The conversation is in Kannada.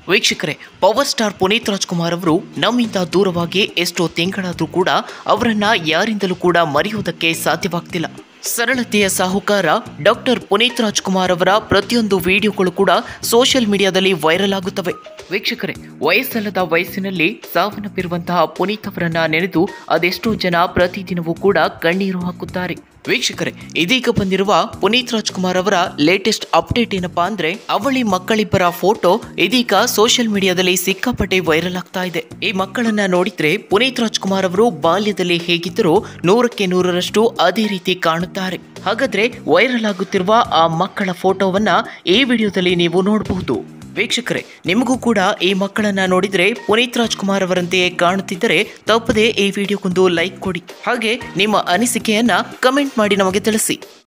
ವೀಕ್ಷಕರೇ ಪವರ್ ಸ್ಟಾರ್ ಪುನೀತ್ ರಾಜ್ಕುಮಾರ್ ಅವರು ನಮ್ಮಿಂದ ದೂರವಾಗಿ ಎಷ್ಟೋ ತಿಂಗಳಾದರೂ ಕೂಡ ಅವರನ್ನ ಯಾರಿಂದಲೂ ಕೂಡ ಮರೆಯುವುದಕ್ಕೆ ಸಾಧ್ಯವಾಗ್ತಿಲ್ಲ ಸರಳತೆಯ ಸಾಹುಕಾರ ಡಾಕ್ಟರ್ ಪುನೀತ್ ರಾಜ್ಕುಮಾರ್ ಅವರ ಪ್ರತಿಯೊಂದು ವಿಡಿಯೋಗಳು ಕೂಡ ಸೋಷಿಯಲ್ ಮೀಡಿಯಾದಲ್ಲಿ ವೈರಲ್ ಆಗುತ್ತವೆ ವೀಕ್ಷಕರೇ ವಯಸ್ಸಲ್ಲದ ವಯಸ್ಸಿನಲ್ಲಿ ಸಾವನ್ನಪ್ಪಿರುವಂತಹ ಪುನೀತ್ ಅವರನ್ನ ನೆನೆದು ಅದೆಷ್ಟೋ ಜನ ಪ್ರತಿದಿನವೂ ಕೂಡ ಕಣ್ಣೀರು ಹಾಕುತ್ತಾರೆ ವೀಕ್ಷಕರೇ ಇದೀಗ ಬಂದಿರುವ ಪುನೀತ್ ರಾಜ್ಕುಮಾರ್ ಅವರ ಲೇಟೆಸ್ಟ್ ಅಪ್ಡೇಟ್ ಏನಪ್ಪಾ ಅಂದ್ರೆ ಅವಳಿ ಮಕ್ಕಳಿಬ್ಬರ ಫೋಟೋ ಇದೀಗ ಸೋಷಿಯಲ್ ಮೀಡಿಯಾದಲ್ಲಿ ಸಿಕ್ಕಾಪಟ್ಟೆ ವೈರಲ್ ಆಗ್ತಾ ಇದೆ ಈ ಮಕ್ಕಳನ್ನ ನೋಡಿದ್ರೆ ಪುನೀತ್ ರಾಜ್ಕುಮಾರ್ ಅವರು ಬಾಲ್ಯದಲ್ಲಿ ಹೇಗಿದ್ದರೋ ನೂರಕ್ಕೆ ನೂರರಷ್ಟು ಅದೇ ರೀತಿ ಕಾಣುತ್ತಾರೆ ಹಾಗಾದ್ರೆ ವೈರಲ್ ಆಗುತ್ತಿರುವ ಆ ಮಕ್ಕಳ ಫೋಟೋವನ್ನ ಈ ವಿಡಿಯೋದಲ್ಲಿ ನೀವು ನೋಡಬಹುದು ವೀಕ್ಷಕರೇ ನಿಮಗೂ ಕೂಡ ಈ ಮಕ್ಕಳನ್ನ ನೋಡಿದ್ರೆ ಪುನೀತ್ ರಾಜ್ಕುಮಾರ್ ಅವರಂತೆಯೇ ಕಾಣುತ್ತಿದ್ದರೆ ತಪ್ಪದೆ ಈ ವಿಡಿಯೋಗೊಂದು ಲೈಕ್ ಕೊಡಿ ಹಾಗೆ ನಿಮ್ಮ ಅನಿಸಿಕೆಯನ್ನ ಕಮೆಂಟ್ ಮಾಡಿ ನಮಗೆ ತಿಳಿಸಿ